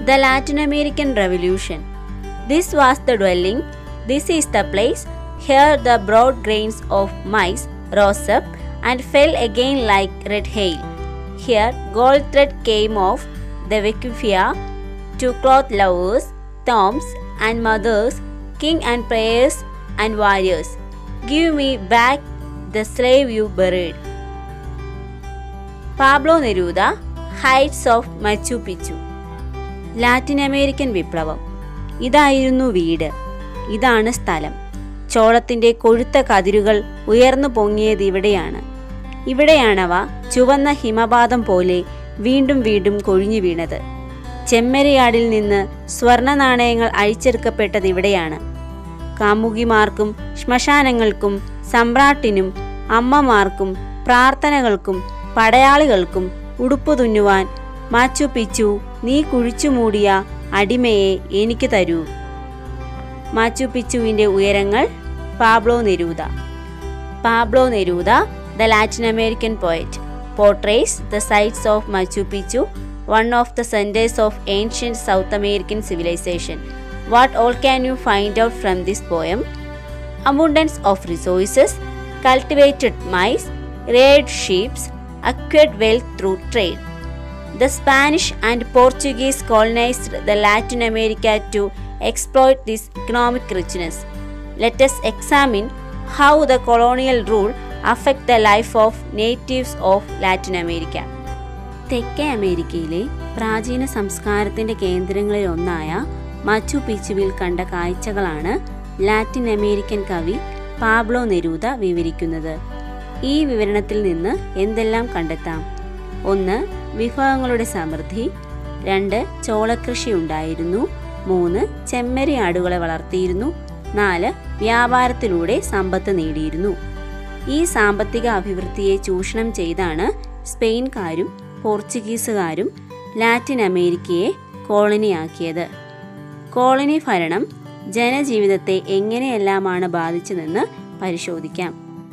The Latin American Revolution. This was the dwelling, this is the place. Here the broad grains of maize rose up and fell again like red hail. Here gold thread came off the Vecufia to cloth lovers, tombs and mothers, king and prayers and warriors. Give me back the slave you buried. Pablo Neruda heights of Machu Picchu Latin American വിപ്ലവം ഇതായിരുന്നു വീട് ഇതാണ് സ്ഥലം ചോളത്തിൻ്റെ കൊഴുത്ത കതിരുകൾ ഉയർന്നു പൊങ്ങിയത് ഇവിടെയാണ് ഇവിടെയാണവ ചുവന്ന ഹിമപാതം പോലെ വീണ്ടും വീണ്ടും കൊഴിഞ്ഞു വീണത് ചെമ്മരിയാടിൽ നിന്ന് സ്വർണ നാണയങ്ങൾ അഴിച്ചെടുക്കപ്പെട്ടത് ഇവിടെയാണ് കാമുകിമാർക്കും ശ്മശാനങ്ങൾക്കും സമ്രാട്ടിനും അമ്മമാർക്കും പ്രാർത്ഥനകൾക്കും പടയാളികൾക്കും ഉടുപ്പു തുന്നുവാൻ മാച്ചു പിച്ചു നീ കുഴിച്ചു മൂടിയ അടിമയെ എനിക്ക് തരൂ മാച്ചു പിച്ചുവിൻ്റെ ഉയരങ്ങൾ Pablo Neruda Pablo Neruda the Latin American poet portrays the sites of Machu Picchu one of the centres of ancient South American civilisation what all can you find out from this poem abundance of resources, cultivated maize, reared sheep, acquired wealth through trade. The Spanish and Portuguese colonized the Latin America to exploit this economic richness. Let us examine how the colonial rule affect the life of natives of Latin America. തെക്കേ അമേരിക്കയിലെ പ്രാചീന സംസ്കാരത്തിന്റെ കേന്ദ്രങ്ങളിൽ ഒന്നായ മച്ചു പിച്ചുവിൽ കണ്ട കാഴ്ചകളാണ് ലാറ്റിൻ അമേരിക്കൻ കവി പാബ്ലോ നെരൂദ വിവരിക്കുന്നത് ഈ വിവരണത്തിൽ നിന്ന് എന്തെല്ലാം കണ്ടെത്താം ഒന്ന് വിഭവങ്ങളുടെ സമൃദ്ധി രണ്ട് ചോളകൃഷി ഉണ്ടായിരുന്നു മൂന്ന് ചെമ്മരി ആടുകളെ വളർത്തിയിരുന്നു നാല് വ്യാപാരത്തിലൂടെ സമ്പത്ത് നേടിയിരുന്നു ഈ സാമ്പത്തിക അഭിവൃദ്ധിയെ ചൂഷണം ചെയ്താണ് സ്പെയിൻകാരും പോർച്ചുഗീസുകാരും ലാറ്റിൻ അമേരിക്കയെ കോളനിയാക്കിയത് കോളനി ഭരണം ജനജീവിതത്തെ എങ്ങനെയെല്ലാമാണ് ബാധിച്ചതെന്ന് പരിശോധിക്കാം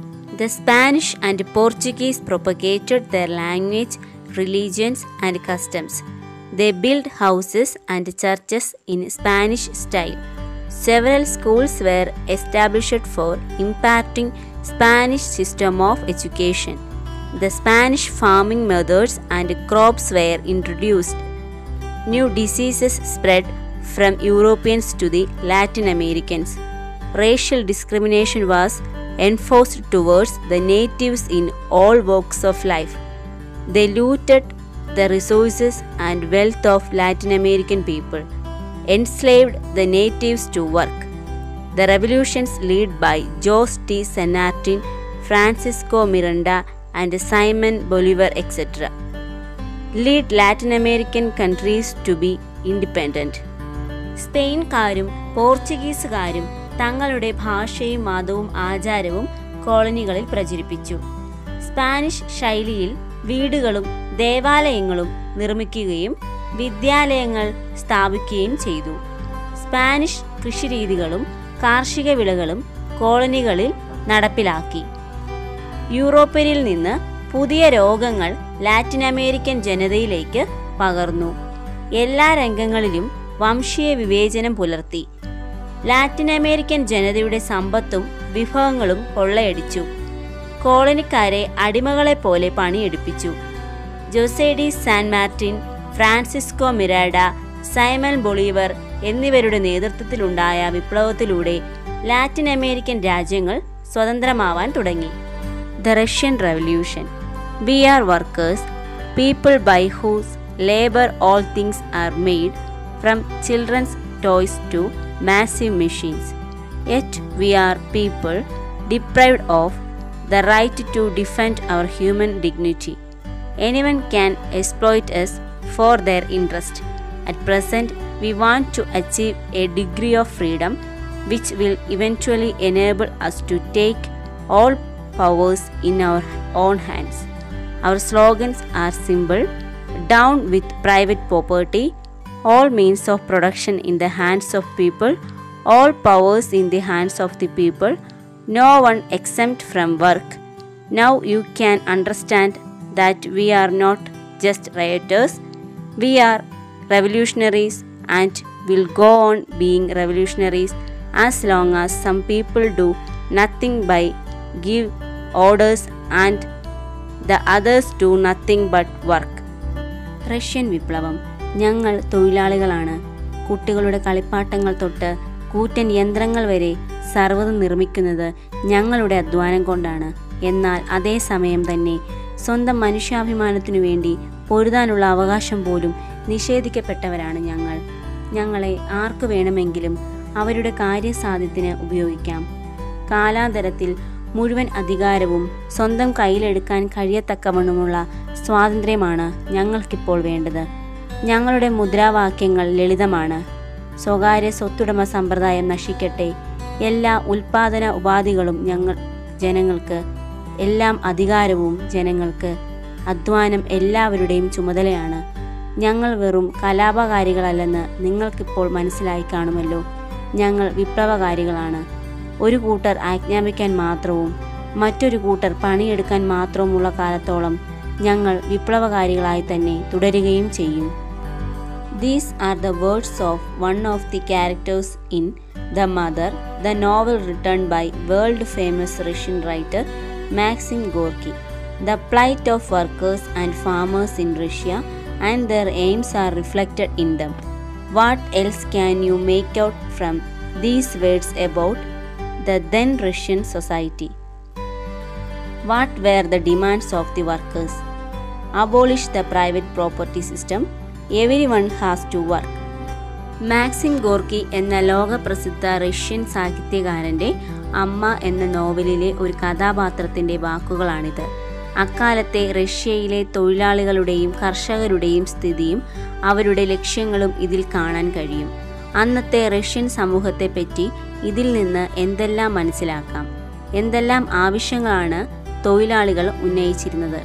the Spanish and Portuguese propagated their language religions and customs the build houses and churches in Spanish style several schools were established for impacting Spanish system of education the Spanish farming methods and crops were introduced New diseases spread from Europeans to the Latin Americans. Racial discrimination was enforced towards the natives in all walks of life. They looted the resources and wealth of Latin American people, enslaved the natives to work. The revolutions led by Jose T. San Martin, Francisco Miranda, and Simon Bolivar, etc lead Latin American countries to be independent. സ്പെയിൻകാരും പോർച്ചുഗീസുകാരും തങ്ങളുടെ ഭാഷയും മതവും ആചാരവും കോളനികളിൽ പ്രചരിപ്പിച്ചു Spanish ശൈലിയിൽ വീടുകളും ദേവാലയങ്ങളും നിർമ്മിക്കുകയും വിദ്യാലയങ്ങൾ സ്ഥാപിക്കുകയും ചെയ്തു സ്പാനിഷ് കൃഷിരീതികളും കാർഷിക വിളകളും കോളനികളിൽ നടപ്പിലാക്കി യൂറോപ്യരിൽ നിന്ന് പുതിയ രോഗങ്ങൾ ലാറ്റിൻ അമേരിക്കൻ ജനതയിലേക്ക് പകർന്നു എല്ലാ രംഗങ്ങളിലും വംശീയ വിവേചനം പുലർത്തി ലാറ്റിൻ അമേരിക്കൻ ജനതയുടെ സമ്പത്തും വിഭവങ്ങളും കൊള്ളയടിച്ചു കോളനിക്കാരെ അടിമകളെപ്പോലെ പണിയെടുപ്പിച്ചു Jose de San Martin Francisco Miranda Simon Bolivar എന്നിവരുടെ നേതൃത്വത്തിലുണ്ടായ വിപ്ലവത്തിലൂടെ ലാറ്റിൻ അമേരിക്കൻ രാജ്യങ്ങൾ സ്വതന്ത്രമാവാൻ തുടങ്ങി the Russian revolution We are workers, people by whose labor all things are made, from children's toys to massive machines. Yet we are people deprived of the right to defend our human dignity. Anyone can exploit us for their interest. At present, we want to achieve a degree of freedom which will eventually enable us to take all powers in our own hands. Our slogans are simple down with private property, all means of production in the hands of people, all powers in the hands of the people, no one exempt from work. Now you can understand that we are not just rioters, we are revolutionaries and will go on being revolutionaries as long as some people do nothing by give orders and the others do nothing but work. Russian വിപ്ലവം ഞങ്ങൾ തൊഴിലാളികളാണ് കുട്ടികളുടെ കളിപ്പാട്ടങ്ങൾ തൊട്ട് കൂറ്റൻ യന്ത്രങ്ങൾ വരെ സർവ്വതും നിർമ്മിക്കുന്നത് ഞങ്ങളുടെ അധ്വാനം കൊണ്ടാണ് എന്നാൽ അതേസമയം തന്നെ സ്വന്തം മനുഷ്യാഭിമാനത്തിനു വേണ്ടി പൊരുതാനുള്ള അവകാശം പോലും നിഷേധിക്കപ്പെട്ടവരാണ് ഞങ്ങൾ ഞങ്ങളെ ആർക്കു വേണമെങ്കിലും അവരുടെ കാര്യസാധ്യത്തിന് ഉപയോഗിക്കാം കാലാന്തരത്തിൽ മുഴുവൻ അധികാരവും സ്വന്തം കയ്യിലെടുക്കാൻ കഴിയത്തക്കവണ്ണമുള്ള സ്വാതന്ത്ര്യമാണ് ഞങ്ങൾക്കിപ്പോൾ വേണ്ടത് ഞങ്ങളുടെ മുദ്രാവാക്യങ്ങൾ ലളിതമാണ് സ്വകാര്യ സ്വത്തുടമ സമ്പ്രദായം നശിക്കട്ടെ എല്ലാ ഉൽപാദന ഉപാധികളും ഞങ്ങൾ ജനങ്ങൾക്ക് എല്ലാം അധികാരവും ജനങ്ങൾക്ക് അധ്വാനം എല്ലാവരുടെയും ചുമതലയാണ് ഞങ്ങൾ വെറും കലാപകാരികളല്ലെന്ന് നിങ്ങൾക്കിപ്പോൾ മനസ്സിലായി കാണുമല്ലോ ഞങ്ങൾ വിപ്ലവകാരികളാണ് ഒരു കൂട്ടർ ആജ്ഞാപിക്കാൻ മാത്രവും മറ്റൊരു കൂട്ടർ പണിയെടുക്കാൻ മാത്രവുമുള്ള കാലത്തോളം ഞങ്ങൾ വിപ്ലവകാരികളായി തന്നെ തുടരുകയും ചെയ്യും These are the words of one of the characters in The Mother, the novel written by world famous Russian writer Maxim Gorky. The plight of workers and farmers in Russia and their aims are reflected in them. What else can you make out from these words about the then Russian society? What were the demands of the workers? Abolish the private property system. Everyone has to work. Maxim Gorky എന്ന ലോകപ്രസിദ്ധ Russian സാഹിത്യകാരൻ്റെ അമ്മ എന്ന നോവലിലെ ഒരു കഥാപാത്രത്തിൻ്റെ വാക്കുകളാണിത് അക്കാലത്തെ റഷ്യയിലെ തൊഴിലാളികളുടെയും കർഷകരുടെയും സ്ഥിതിയും അവരുടെ ലക്ഷ്യങ്ങളും ഇതിൽ കാണാൻ കഴിയും അന്നത്തെ റഷ്യൻ സമൂഹത്തെപ്പറ്റി ഇതിൽ നിന്ന് എന്തെല്ലാം മനസ്സിലാക്കാം എന്തെല്ലാം ആവശ്യങ്ങളാണ് തൊഴിലാളികൾ ഉന്നയിച്ചിരുന്നത്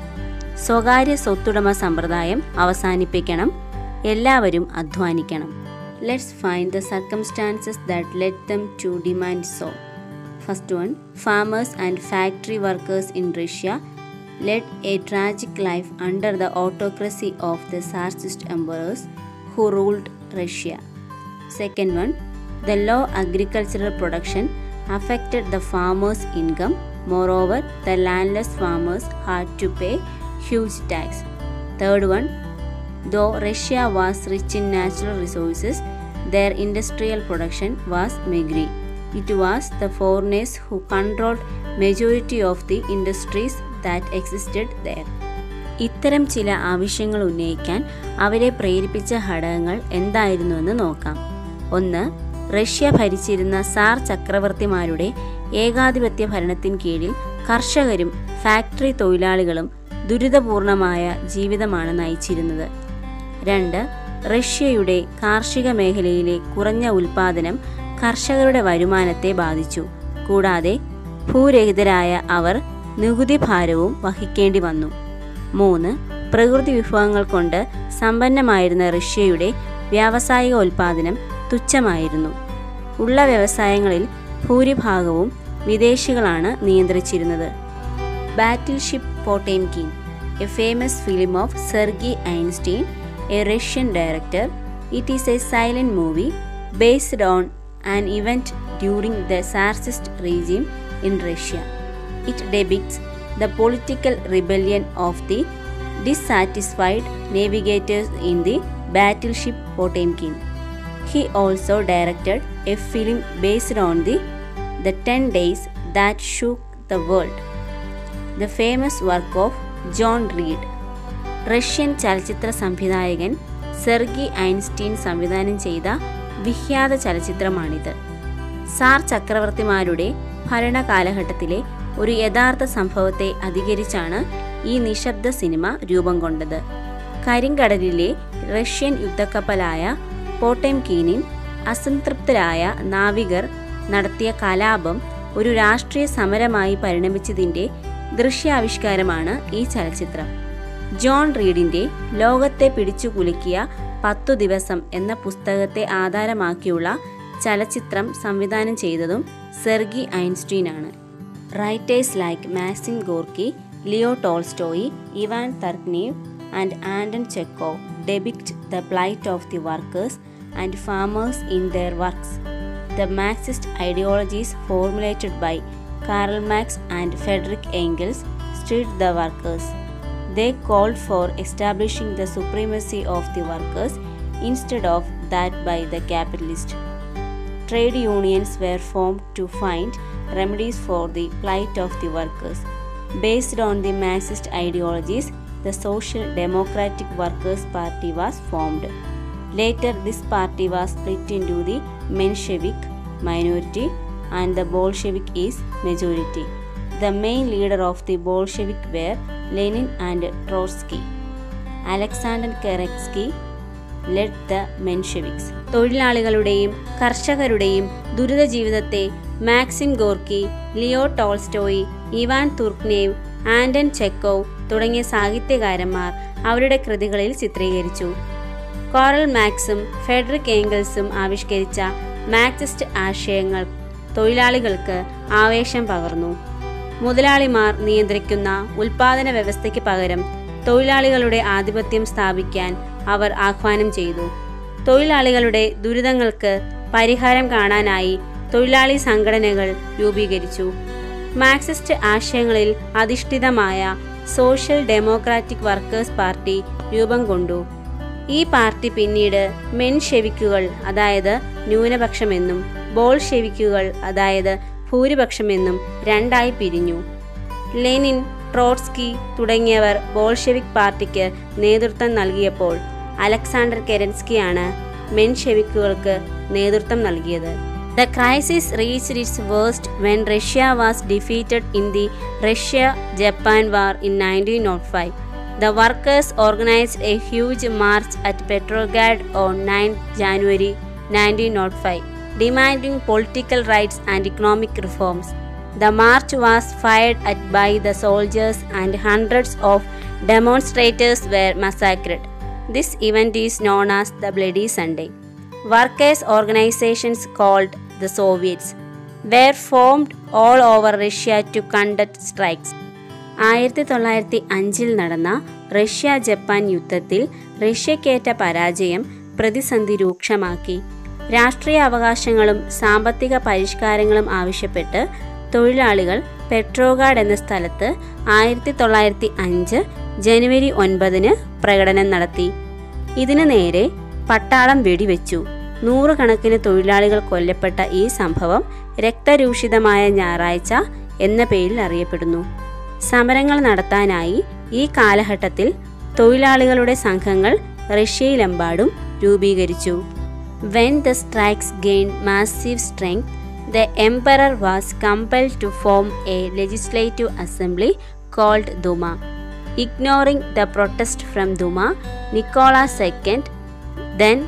സ്വകാര്യ സ്വത്തുടമ സമ്പ്രദായം അവസാനിപ്പിക്കണം എല്ലാവരും അധ്വാനിക്കണം let's find the circumstances that let them to demand so first one farmers and factory workers in Russia led a tragic life under the autocracy of the tsarist emperors who ruled Russia Second one, the low agricultural production affected the farmers' income. Moreover, the landless farmers had to pay huge tax. Third one, though Russia was rich in natural resources, their industrial production was meagre. It was the foreigners who controlled majority of the industries that existed there. ഇത്തരം ചില ആവശ്യങ്ങൾ ഉന്നയിക്കാൻ അവരെ പ്രേരിപ്പിച്ച ഘടകങ്ങൾ എന്തായിരുന്നുവെന്ന് നോക്കാം ഒന്ന് Russia ഭരിച്ചിരുന്ന സാർ ചക്രവർത്തിമാരുടെ ഏകാധിപത്യ ഭരണത്തിൻ കീഴിൽ കർഷകരും ഫാക്ടറി തൊഴിലാളികളും ദുരിതപൂർണമായ ജീവിതമാണ് നയിച്ചിരുന്നത് രണ്ട് റഷ്യയുടെ കാർഷിക മേഖലയിലെ കുറഞ്ഞ ഉൽപാദനം കർഷകരുടെ വരുമാനത്തെ ബാധിച്ചു കൂടാതെ ഭൂരഹിതരായ അവർ നികുതി ഭാരവും വഹിക്കേണ്ടി വന്നു മൂന്ന് പ്രകൃതി വിഭവങ്ങൾ കൊണ്ട് സമ്പന്നമായിരുന്ന റഷ്യയുടെ വ്യാവസായിക ഉൽപാദനം തുച്ഛമായിരുന്നു ഉള്ള വ്യവസായങ്ങളിൽ ഭൂരിഭാഗവും വിദേശികളാണ് നിയന്ത്രിച്ചിരുന്നത് battleship Potemkin a famous film of Sergei Eisenstein a Russian director it is a silent movie based on an event during the tsarist regime in Russia it depicts the political rebellion of the dissatisfied navigators in the battleship Potemkin. He also directed a film based on the, the 10 days that shook the world. The famous work of John Reed. Russian ചലച്ചിത്ര സംവിധായകൻ Sergei Einstein സംവിധാനം ചെയ്ത വിഖ്യാത ചലച്ചിത്രമാണിത് sir ചക്രവർത്തിമാരുടെ ഭരണകാലഘട്ടത്തിലെ ഒരു യഥാർത്ഥ സംഭവത്തെ അധികരിച്ചാണ് ഈ നിശബ്ദ സിനിമ രൂപം കൊണ്ടത് കരിങ്കടലിലെ റഷ്യൻ യുദ്ധക്കപ്പലായ പോട്ടംകീനിൽ അസംതൃപ്തരായ നാവികർ നടത്തിയ കലാപം ഒരു രാഷ്ട്രീയ സമരമായി പരിണമിച്ചതിൻ്റെ ദൃശ്യാവിഷ്കാരമാണ് ഈ ചലച്ചിത്രം ജോൺ റീഡിൻ്റെ ലോകത്തെ പിടിച്ചു കുലുക്കിയ പത്തു ദിവസം എന്ന പുസ്തകത്തെ ആധാരമാക്കിയുള്ള ചലച്ചിത്രം സംവിധാനം ചെയ്തതും സെർഗി ഐൻസ്റ്റീനാണ് writers like Maxim Gorky Leo Tolstoy Ivan Turgenev and Anton Chekhov depict the plight of the workers and farmers in their works. The Marxist ideologies formulated by Karl Marx and Friedrich Engels stirred the workers. They called for establishing the supremacy of the workers instead of that by the capitalist. Trade unions were formed to find remedies for the plight of the workers. Based on the Marxist ideologies, the Social Democratic Workers' Party was formed. Later, this party was split into the Menshevik minority and the Bolshevik is majority. The main leader of the Bolshevik were Lenin and Trotsky. Alexander Kerensky led the Mensheviks തൊഴിലാളികളുടെയും കർഷകരുടെയും ദുരിത ജീവിതത്തെ Maxim Gorky Leo Tolstoy Ivan Turgenev Anton Chekhov തുടങ്ങിയ സാഹിത്യകാരന്മാർ അവരുടെ കൃതികളിൽ ചിത്രീകരിച്ചു coral മാക്സും Federico ഏംഗൽസും ആവിഷ്കരിച്ച Marxist ആശയങ്ങൾ തൊഴിലാളികൾക്ക് ആവേശം പകർന്നു മുതലാളിമാർ നിയന്ത്രിക്കുന്ന ഉൽപാദന വ്യവസ്ഥയ്ക്ക് പകരം തൊഴിലാളികളുടെ ആധിപത്യം സ്ഥാപിക്കാൻ അവർ ആഹ്വാനം ചെയ്തു തൊഴിലാളികളുടെ ദുരിതങ്ങൾക്ക് പരിഹാരം കാണാനായി തൊഴിലാളി സംഘടനകൾ രൂപീകരിച്ചു മാർക്സിസ്റ്റ് ആശയങ്ങളിൽ അധിഷ്ഠിതമായ സോഷ്യൽ ഡെമോക്രാറ്റിക് വർക്കേഴ്സ് പാർട്ടി രൂപം കൊണ്ടു ഈ പാർട്ടി പിന്നീട് മെൻഷെവിക്കുകൾ അതായത് ന്യൂനപക്ഷമെന്നും ബോൾഷെവിക്കുകൾ അതായത് ഭൂരിപക്ഷമെന്നും രണ്ടായി പിരിഞ്ഞു ലെനിൻ ട്രോട്സ്കി തുടങ്ങിയവർ ബോൾഷെവിക് പാർട്ടിക്ക് നേതൃത്വം നൽകിയപ്പോൾ അലക്സാണ്ടർ കെരൻസ്കിയാണ് മെൻഷെവിക്കുകൾക്ക് നേതൃത്വം നൽകിയത് the crisis reached its worst when Russia was defeated in the Russia Japan war in nineteen nought five the workers organised a huge march at Petrograd on nine January nineteen nought five demanding political rights and economic reforms The march was fired at by the soldiers and hundreds of demonstrators were massacred. This event is known as the Bloody Sunday. Workers' organizations called the Soviets were formed all over Russia to conduct strikes. ആയിരത്തി തൊള്ളായിരത്തി അഞ്ചിൽ നടന്ന Russia Japan യുദ്ധത്തിൽ റഷ്യക്കേറ്റ പരാജയം പ്രതിസന്ധി രൂക്ഷമാക്കി രാഷ്ട്രീയ അവകാശങ്ങളും സാമ്പത്തിക പരിഷ്കാരങ്ങളും ആവശ്യപ്പെട്ട് തൊഴിലാളികൾ പെട്രോഗാഡ് എന്ന സ്ഥലത്ത് ആയിരത്തി തൊള്ളായിരത്തി അഞ്ച് ജനുവരി ഒൻപതിന് പ്രകടനം നടത്തി ഇതിനു നേരെ പട്ടാളം വെടിവെച്ചു നൂറുകണക്കിന് തൊഴിലാളികൾ കൊല്ലപ്പെട്ട ഈ സംഭവം രക്തരൂഷിതമായ ഞായറാഴ്ച എന്ന പേരിൽ അറിയപ്പെടുന്നു സമരങ്ങൾ നടത്താനായി ഈ കാലഘട്ടത്തിൽ തൊഴിലാളികളുടെ സംഘങ്ങൾ റഷ്യയിലെമ്പാടും രൂപീകരിച്ചു when the strikes gain massive strength the emperor was compelled to form a legislative assembly called Duma. Ignoring the protest from Duma, Nicholas II, then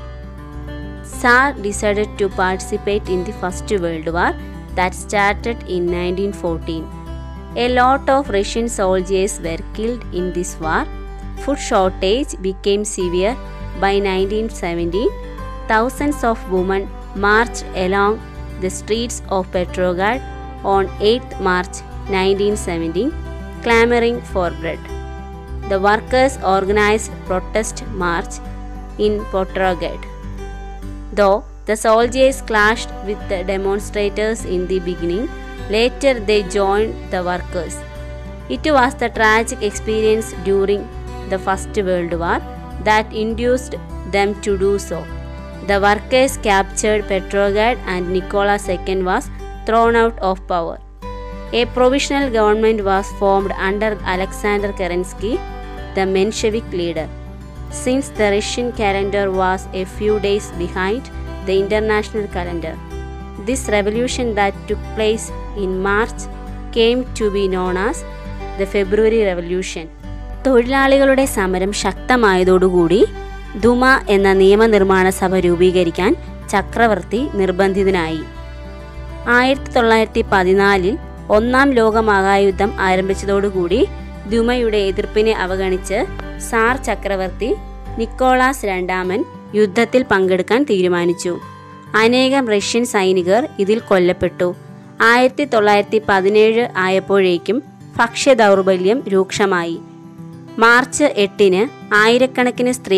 Tsar, decided to participate in the First World War that started in 1914. A lot of Russian soldiers were killed in this war. Food shortage became severe by 1917. Thousands of women marched along the streets of Petrograd on 8th March 1917, clamoring for bread. The workers organized protest march in Petrograd. Though the soldiers clashed with the demonstrators in the beginning, later they joined the workers. It was the tragic experience during the First World War that induced them to do so. The workers captured Petrograd and Nicola II was thrown out of power. A provisional government was formed under Alexander Kerensky, the Menshevik leader. Since the Russian calendar was a few days behind the international calendar, this revolution that took place in March came to be known as the February Revolution. തൊഴിലാളികളുടെ സമരം ശക്തമായതോടുകൂടി ദുമ എന്ന നിയമനിർമ്മാണ സഭ രൂപീകരിക്കാൻ ചക്രവർത്തി നിർബന്ധിതനായി ആയിരത്തി തൊള്ളായിരത്തി പതിനാലിൽ ഒന്നാം ലോകമഹായുദ്ധം ആരംഭിച്ചതോടുകൂടി ദുമയുടെ എതിർപ്പിനെ അവഗണിച്ച് സാർ ചക്രവർത്തി നിക്കോളാസ് രണ്ടാമൻ യുദ്ധത്തിൽ പങ്കെടുക്കാൻ തീരുമാനിച്ചു അനേകം റഷ്യൻ സൈനികർ ഇതിൽ കൊല്ലപ്പെട്ടു ആയിരത്തി തൊള്ളായിരത്തി പതിനേഴ് ആയപ്പോഴേക്കും ഭക്ഷ്യദൗർബല്യം രൂക്ഷമായി മാർച്ച് എട്ടിന് ആയിരക്കണക്കിന് സ്ത്രീകൾ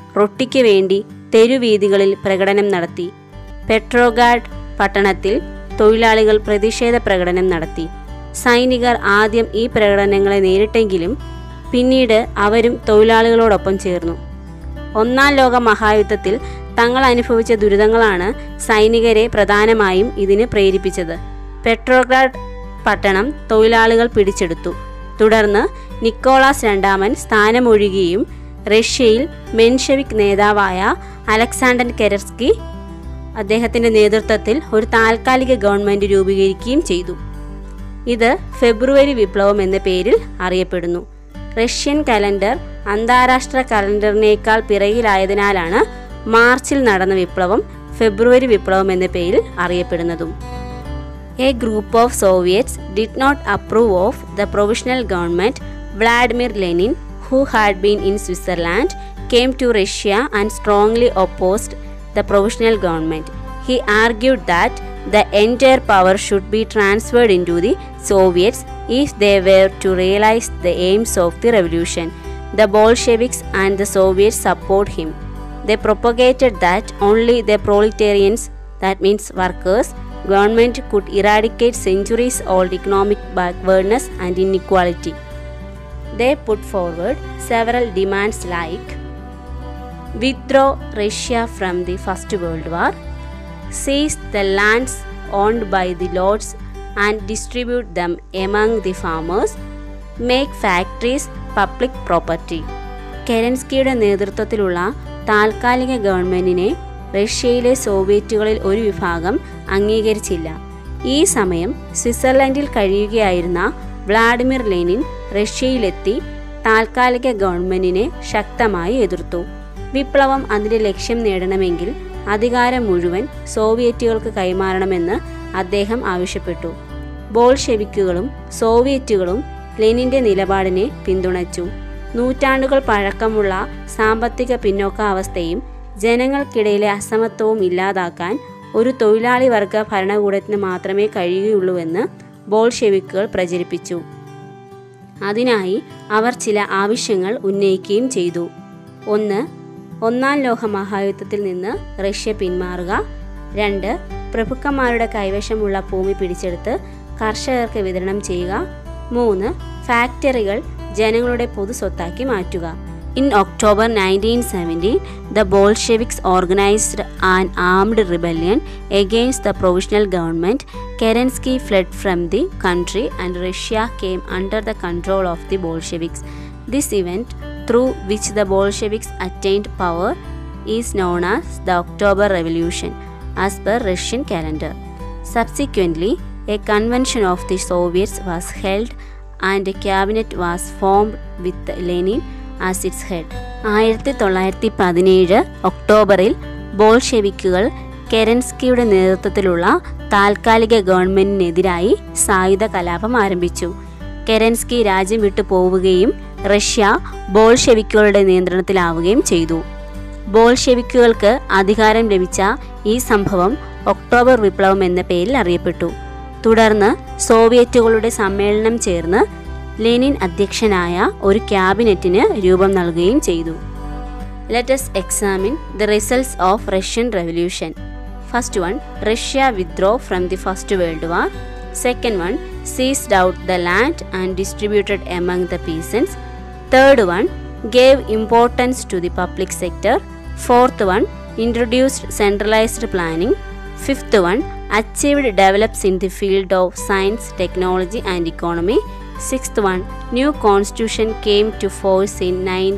റൊട്ടിക്ക് വേണ്ടി തെരുവീതികളിൽ പ്രകടനം നടത്തി പെട്രോഗാഡ് പട്ടണത്തിൽ തൊഴിലാളികൾ പ്രതിഷേധ പ്രകടനം നടത്തി സൈനികർ ആദ്യം ഈ പ്രകടനങ്ങളെ നേരിട്ടെങ്കിലും പിന്നീട് അവരും തൊഴിലാളികളോടൊപ്പം ചേർന്നു ഒന്നാം ലോക മഹായുദ്ധത്തിൽ തങ്ങൾ അനുഭവിച്ച ദുരിതങ്ങളാണ് സൈനികരെ പ്രധാനമായും ഇതിന് പ്രേരിപ്പിച്ചത് പെട്രോഗ്രാഡ് പട്ടണം തൊഴിലാളികൾ പിടിച്ചെടുത്തു തുടർന്ന് നിക്കോളാസ് രണ്ടാമൻ സ്ഥാനമൊഴിയുകയും റഷ്യയിൽ മെൻഷെവിക് നേതാവായ അലക്സാണ്ടർ കെരസ്കി അദ്ദേഹത്തിന്റെ നേതൃത്വത്തിൽ ഒരു താൽക്കാലിക ഗവൺമെന്റ് രൂപീകരിക്കുകയും ചെയ്തു ഇത് ഫെബ്രുവരി വിപ്ലവം എന്ന പേരിൽ അറിയപ്പെടുന്നു റഷ്യൻ കലണ്ടർ അന്താരാഷ്ട്ര കലണ്ടറിനേക്കാൾ പിറകിലായതിനാലാണ് മാർച്ചിൽ നടന്ന വിപ്ലവം ഫെബ്രുവരി വിപ്ലവം എന്ന പേരിൽ അറിയപ്പെടുന്നതും a group of Soviets did not approve of the provisional government Vladimir Lenin who had been in Switzerland came to Russia and strongly opposed the provisional government. He argued that the entire power should be transferred into the Soviets if they were to realize the aims of the revolution. The Bolsheviks and the Soviets support him. They propagated that only the proletarians, that means workers, government could eradicate centuries old economic backwardness and inequality. They put forward several demands like withdraw Russia from the First World War, seize the lands owned by the lords and distribute them among the farmers, make factories public property. കെരൻസ്കിയുടെ നേതൃത്വത്തിലുള്ള താൽക്കാലിക ഗവൺമെന്റിനെ റഷ്യയിലെ സോവിയറ്റുകളിൽ ഒരു വിഭാഗം അംഗീകരിച്ചില്ല ഈ സമയം സ്വിറ്റ്സർലൻഡിൽ കഴിയുകയായിരുന്ന വ്ളാഡിമിർ ലെനിൻ റഷ്യയിലെത്തി താൽക്കാലിക ഗവൺമെന്റിനെ ശക്തമായി എതിർത്തു വിപ്ലവം അതിന്റെ ലക്ഷ്യം നേടണമെങ്കിൽ അധികാരം മുഴുവൻ സോവിയറ്റുകൾക്ക് കൈമാറണമെന്ന് അദ്ദേഹം ആവശ്യപ്പെട്ടു ബോൾഷെവിക്കുകളും സോവിയറ്റുകളും ലെനിന്റെ നിലപാടിനെ പിന്തുണച്ചു നൂറ്റാണ്ടുകൾ പഴക്കമുള്ള സാമ്പത്തിക പിന്നോക്കാവസ്ഥയും ജനങ്ങൾക്കിടയിലെ അസമത്വവും ഇല്ലാതാക്കാൻ ഒരു തൊഴിലാളി വർഗ ഭരണകൂടത്തിന് മാത്രമേ കഴിയുകയുള്ളൂവെന്ന് ബോൾഷെവിക്കുകൾ പ്രചരിപ്പിച്ചു അതിനായി അവർ ചില ആവശ്യങ്ങൾ ഉന്നയിക്കുകയും ചെയ്തു ഒന്ന് ഒന്നാം ലോക മഹായുദ്ധത്തിൽ നിന്ന് റഷ്യ പിന്മാറുക രണ്ട് പ്രഭുക്കന്മാരുടെ കൈവശമുള്ള ഭൂമി പിടിച്ചെടുത്ത് കർഷകർക്ക് വിതരണം ചെയ്യുക മൂന്ന് ഫാക്ടറികൾ ജനങ്ങളുടെ പൊതു സ്വത്താക്കി മാറ്റുക in October nineteen seventeen the Bolsheviks organised an armed rebellion against the provisional government Kerensky fled from the country and Russia came under the control of the Bolsheviks this event through which the Bolsheviks attained power is known as the October Revolution as per Russian calendar. Subsequently, a convention of the Soviets was held and a cabinet was formed with Lenin as its head. ആയിരത്തി തൊള്ളായിരത്തി പതിനേഴ് ഒക്ടോബറിൽ ബോൾഷെവിക്കുകൾ കെരൻസ്കിയുടെ നേതൃത്വത്തിലുള്ള താൽക്കാലിക ഗവൺമെന്റിനെതിരായി സായുധ കലാപം ആരംഭിച്ചു Kerensky രാജ്യം വിട്ടു പോവുകയും റഷ്യ ബോൾഷെവിക്കുകളുടെ നിയന്ത്രണത്തിലാവുകയും ചെയ്തു ബോൾഷെവിക്കുകൾക്ക് അധികാരം ലഭിച്ച ഈ സംഭവം ഒക്ടോബർ വിപ്ലവം എന്ന പേരിൽ അറിയപ്പെട്ടു തുടർന്ന് സോവിയറ്റുകളുടെ സമ്മേളനം ചേർന്ന് ലെനിൻ അധ്യക്ഷനായ ഒരു ക്യാബിനറ്റിന് രൂപം നൽകുകയും ചെയ്തു let us examine the results of Russian revolution first one Russia withdrew from the first world war second one seized out the land and distributed among the peasants. Third one gave importance to the public sector. Fourth one introduced centralized planning. Fifth one achieved develops in the field of science, technology and economy. Sixth one new constitution came to force in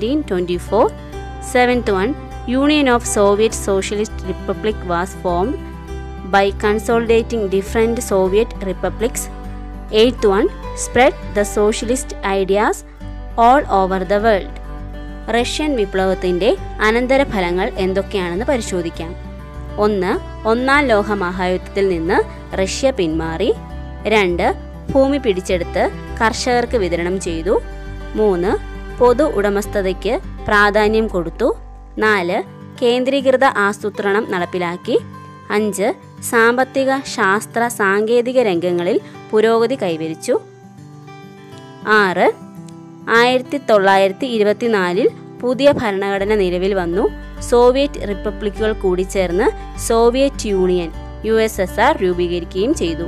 1924. Seventh one Union of Soviet Socialist Republic was formed by consolidating different Soviet republics eighth one spread the socialist ideas all over the world Russian വിപ്ലവത്തിൻ്റെ അനന്തരഫലങ്ങൾ എന്തൊക്കെയാണെന്ന് പരിശോധിക്കാം ഒന്ന് ഒന്നാം ലോക മഹായുദ്ധത്തിൽ നിന്ന് Russia പിന്മാറി രണ്ട് ഭൂമി പിടിച്ചെടുത്ത് കർഷകർക്ക് വിതരണം ചെയ്തു മൂന്ന് പൊതു ഉടമസ്ഥതയ്ക്ക് പ്രാധാന്യം കൊടുത്തു നാല് കേന്ദ്രീകൃത ആസൂത്രണം നടപ്പിലാക്കി അഞ്ച് സാമ്പത്തിക ശാസ്ത്ര സാങ്കേതിക രംഗങ്ങളിൽ പുരോഗതി കൈവരിച്ചു ആറ് ആയിരത്തി തൊള്ളായിരത്തി ഇരുപത്തിനാലിൽ പുതിയ ഭരണഘടന നിലവിൽ വന്നു സോവിയറ്റ് റിപ്പബ്ലിക്കുകൾ കൂടിച്ചേർന്ന് Soviet Union U S S R രൂപീകരിക്കുകയും ചെയ്തു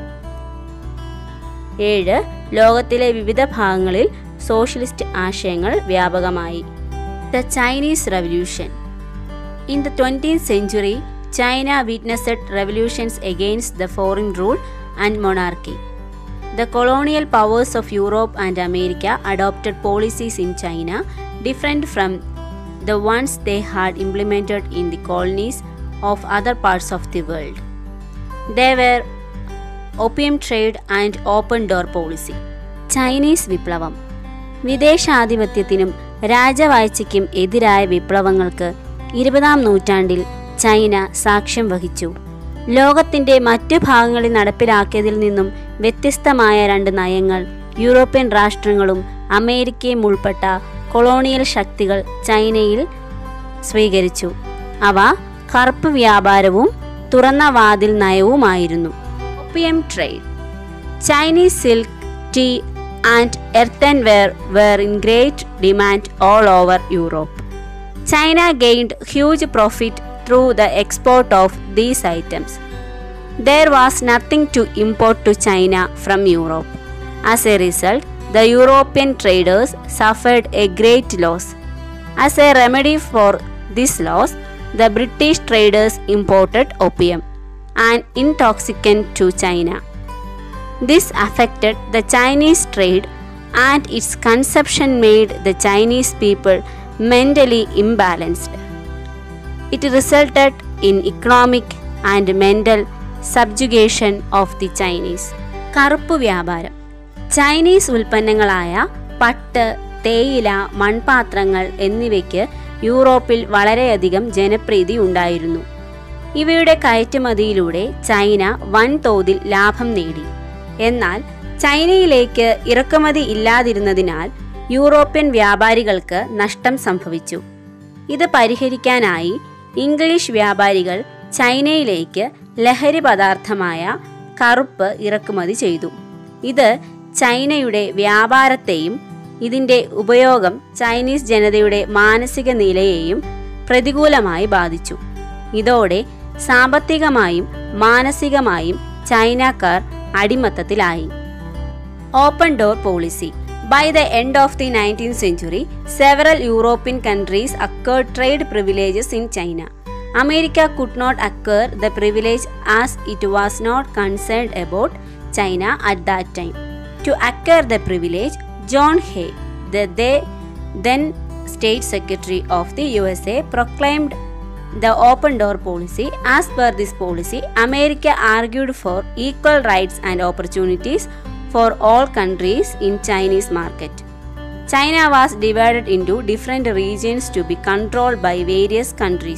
ഏഴ് ലോകത്തിലെ വിവിധ ഭാഗങ്ങളിൽ സോഷ്യലിസ്റ്റ് ആശയങ്ങൾ വ്യാപകമായി the Chinese revolution in the twentieth century China witnessed revolutions against the foreign rule and monarchy The colonial powers of Europe and America adopted policies in China different from the ones they had implemented in the colonies of other parts of the world. They were opium trade and open door policy. Chinese വിപ്ലവം വിദേശാധിപത്യത്തിനും രാജവാഴ്ചയ്ക്കും എതിരായ വിപ്ലവങ്ങൾക്ക് ഇരുപതാം നൂറ്റാണ്ടിൽ China സാക്ഷ്യം വഹിച്ചു ലോകത്തിന്റെ മറ്റു ഭാഗങ്ങളിൽ നടപ്പിലാക്കിയതിൽ നിന്നും വ്യത്യസ്തമായ രണ്ട് നയങ്ങൾ യൂറോപ്യൻ രാഷ്ട്രങ്ങളും അമേരിക്കയും ഉൾപ്പെട്ട കൊളോണിയൽ ശക്തികൾ ചൈനയിൽ സ്വീകരിച്ചു അവ കറുപ്പ് വ്യാപാരവും തുറന്ന വാതിൽ നയവുമായിരുന്നു opium trade Chinese silk tea and earthenware were in great demand all over Europe China gained huge profit through the export of these items there was nothing to import to China from Europe. As a result, the European traders suffered a great loss. As a remedy for this loss, the British traders imported opium, an intoxicant, to China. This affected the Chinese trade and its consumption made the Chinese people mentally imbalanced. It resulted in economic and mental subjugation of the Chinese കറുപ്പ് വ്യാപാരം Chinese ഉൽപ്പന്നങ്ങളായ പട്ട് തേയില മൺപാത്രങ്ങൾ എന്നിവയ്ക്ക് യൂറോപ്പിൽ വളരെയധികം ജനപ്രീതി ഉണ്ടായിരുന്നു ഇവയുടെ കയറ്റുമതിയിലൂടെ ചൈന വൻതോതിൽ ലാഭം നേടി എന്നാൽ ചൈനയിലേക്ക് ഇറക്കുമതി ഇല്ലാതിരുന്നതിനാൽ യൂറോപ്യൻ വ്യാപാരികൾക്ക് നഷ്ടം സംഭവിച്ചു ഇത് പരിഹരിക്കാനായി ഇംഗ്ലീഷ് വ്യാപാരികൾ ചൈനയിലേക്ക് ലഹരി പദാർത്ഥമായ കറുപ്പ് ഇറക്കുമതി ചെയ്തു ഇത് ചൈനയുടെ വ്യാപാരത്തെയും ഇതിന്റെ ഉപയോഗം ചൈനീസ് ജനതയുടെ മാനസിക നിലയെയും പ്രതികൂലമായി ബാധിച്ചു ഇതോടെ സാമ്പത്തികമായും മാനസികമായും ചൈനക്കാർ അടിമത്തത്തിലായി open door policy By the end of the 19th century, several European countries acquired trade privileges in China. America could not acquire the privilege as it was not concerned about China at that time. To acquire the privilege, John Hay, the then State Secretary of the USA, proclaimed the open door policy. As per this policy, America argued for equal rights and opportunities for all countries in Chinese market. China was divided into different regions to be controlled by various countries.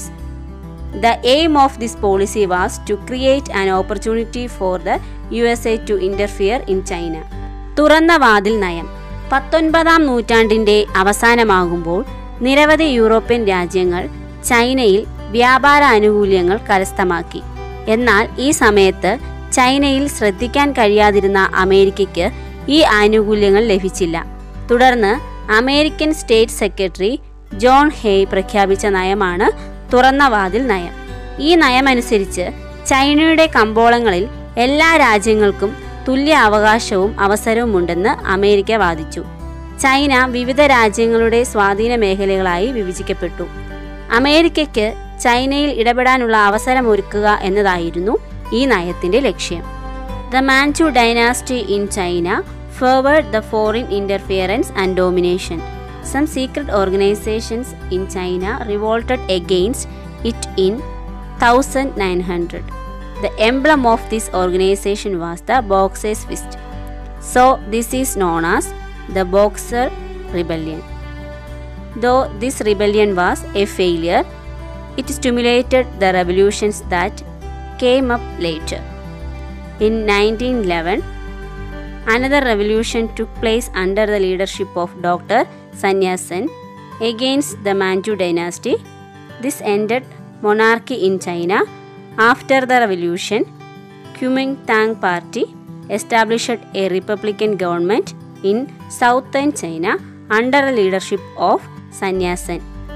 The aim of this policy was to create an opportunity for the USA to interfere in China. തുറന്ന വാതിൽ നയം പത്തൊൻപതാം നൂറ്റാണ്ടിന്റെ അവസാനമാകുമ്പോൾ നിരവധി European രാജ്യങ്ങൾ ചൈനയിൽ വ്യാപാര ആനുകൂല്യങ്ങൾ കരസ്ഥമാക്കി എന്നാൽ ഈ സമയത്ത് ചൈനയിൽ ശ്രദ്ധിക്കാൻ കഴിയാതിരുന്ന അമേരിക്കയ്ക്ക് ഈ ആനുകൂല്യങ്ങൾ ലഭിച്ചില്ല തുടർന്ന് American state secretary John Hay പ്രഖ്യാപിച്ച നയമാണ് തുറന്ന വാതിൽ നയം ഈ നയമനുസരിച്ച് ചൈനയുടെ കമ്പോളങ്ങളിൽ എല്ലാ രാജ്യങ്ങൾക്കും തുല്യ അവകാശവും അവസരവുമുണ്ടെന്ന് അമേരിക്ക വാദിച്ചു ചൈന വിവിധ രാജ്യങ്ങളുടെ സ്വാധീന മേഖലകളായി വിഭജിക്കപ്പെട്ടു അമേരിക്കയ്ക്ക് ചൈനയിൽ ഇടപെടാനുള്ള അവസരമൊരുക്കുക എന്നതായിരുന്നു ഈ നയത്തിന്റെ ലക്ഷ്യം the Manchu dynasty in China favoured the foreign interference and domination some secret organisations in China revolted against it in thousand nine hundred the emblem of this organisation was the boxers fist so this is known as the boxer rebellion Though this rebellion was a failure, it stimulated the revolutions that came up later. In 1911, another revolution took place under the leadership of Dr. Sanya Sen against the Manchu dynasty. This ended monarchy in China. After the revolution, Kuomintang party established a republican government in southern China under the leadership of Sanya Sen.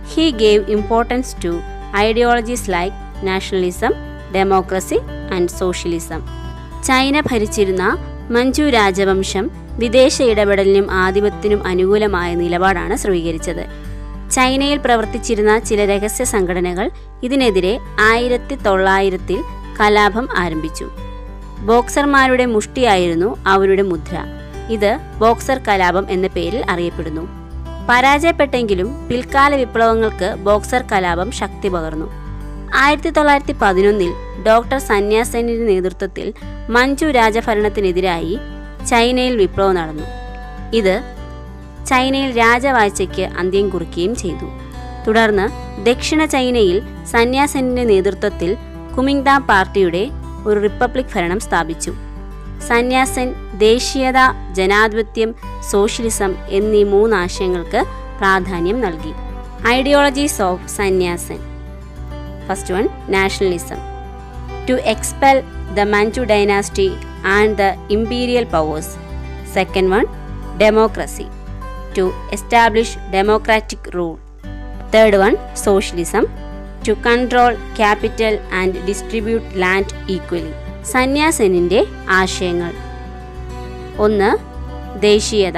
He gave importance to ideologies like nationalism democracy and socialism China ഭരിച്ചിരുന്ന Manchu രാജവംശം വിദേശ ഇടപെടലിനും ആധിപത്യത്തിനും അനുകൂലമായ നിലപാടാണ് സ്വീകരിച്ചത് ചൈനയിൽ പ്രവർത്തിച്ചിരുന്ന ചില രഹസ്യ സംഘടനകൾ ഇതിനെതിരെ ആയിരത്തി തൊള്ളായിരത്തിൽ കലാപം ആരംഭിച്ചു ബോക്സർമാരുടെ മുഷ്ടിയായിരുന്നു അവരുടെ മുദ്ര ഇത് ബോക്സർ കലാപം എന്ന പേരിൽ അറിയപ്പെടുന്നു പരാജയപ്പെട്ടെങ്കിലും പിൽക്കാല വിപ്ലവങ്ങൾക്ക് ബോക്സർ കലാപം ശക്തി പകർന്നു ആയിരത്തി തൊള്ളായിരത്തി പതിനൊന്നിൽ ഡോക്ടർ സന്യാസന്റെ നേതൃത്വത്തിൽ മഞ്ജു രാജഭരണത്തിനെതിരായി ചൈനയിൽ വിപ്ലവം നടന്നു ഇത് ചൈനയിൽ രാജവാഴ്ചയ്ക്ക് അന്ത്യം കുറിക്കുകയും ചെയ്തു തുടർന്ന് ദക്ഷിണ ചൈനയിൽ സന്യാസന്റെ നേതൃത്വത്തിൽ കുമിങ്ദാ പാർട്ടിയുടെ ഒരു റിപ്പബ്ലിക് ഭരണം സ്ഥാപിച്ചു സന്യാസൻ ദേശീയത ജനാധിപത്യം സോഷ്യലിസം എന്നീ മൂന്ന് ആശയങ്ങൾക്ക് പ്രാധാന്യം നൽകി ideologies of Sun Yat Sen first one nationalism to expel the Manchu dynasty and the imperial powers second one democracy to establish democratic rule third one socialism to control capital and distribute land equally സന്യാസനിൻ്റെ ആശയങ്ങൾ ഒന്ന് ദേശീയത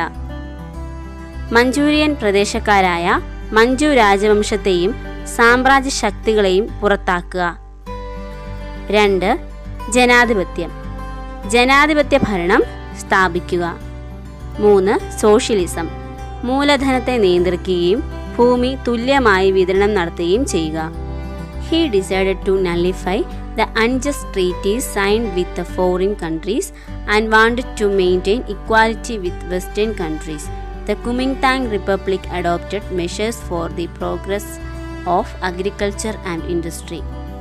manchurian പ്രദേശക്കാരായ Manju രാജവംശത്തെയും സാമ്രാജ്യ ശക്തികളെയും പുറത്താക്കുക രണ്ട് ജനാധിപത്യം ജനാധിപത്യ ഭരണം സ്ഥാപിക്കുക മൂന്ന് സോഷ്യലിസം മൂലധനത്തെ നിയന്ത്രിക്കുകയും ഭൂമി തുല്യമായി വിതരണം നടത്തുകയും ചെയ്യുക he decided to nullify the unjust treaties signed with the foreign countries and wanted to maintain equality with western countries the Kuomintang republic adopted measures for the progress of agriculture and industry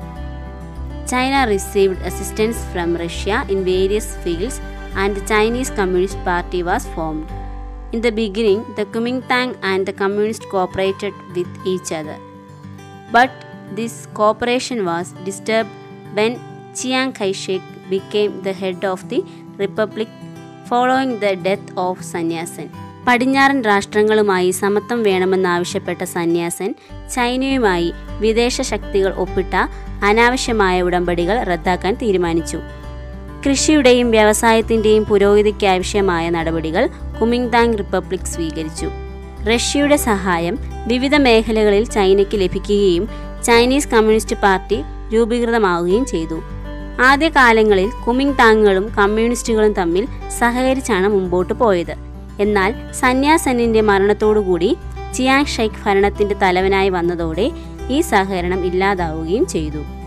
China received assistance from Russia in various fields and the Chinese Communist Party was formed. In the beginning, the Kuomintang and the Communists cooperated with each other. But this cooperation was disturbed when Chiang Kai shek became the head of the republic following the death of Sannyasin. പടിഞ്ഞാറൻ രാഷ്ട്രങ്ങളുമായി സമത്വം വേണമെന്നാവശ്യപ്പെട്ട സന്യാസൻ ചൈനയുമായി വിദേശ ശക്തികൾ ഒപ്പിട്ട അനാവശ്യമായ ഉടമ്പടികൾ റദ്ദാക്കാൻ തീരുമാനിച്ചു കൃഷിയുടെയും വ്യവസായത്തിന്റെയും പുരോഗതിക്കാവശ്യമായ നടപടികൾ കുമിങ്താങ് റിപ്പബ്ലിക് സ്വീകരിച്ചു റഷ്യയുടെ സഹായം വിവിധ മേഖലകളിൽ ചൈനയ്ക്ക് ലഭിക്കുകയും ചൈനീസ് കമ്മ്യൂണിസ്റ്റ് പാർട്ടി രൂപീകൃതമാവുകയും ചെയ്തു ആദ്യകാലങ്ങളിൽ കുമിങ്താങ്ങുകളും കമ്മ്യൂണിസ്റ്റുകളും തമ്മിൽ സഹകരിച്ചാണ് മുമ്പോട്ട് പോയത് എന്നാൽ സന്യാസനിന്റെ മരണത്തോടുകൂടി ചിയാങ് ഷൈഖ് ഭരണത്തിന്റെ തലവനായി വന്നതോടെ ഈ സഹകരണം ഇല്ലാതാവുകയും ചെയ്തു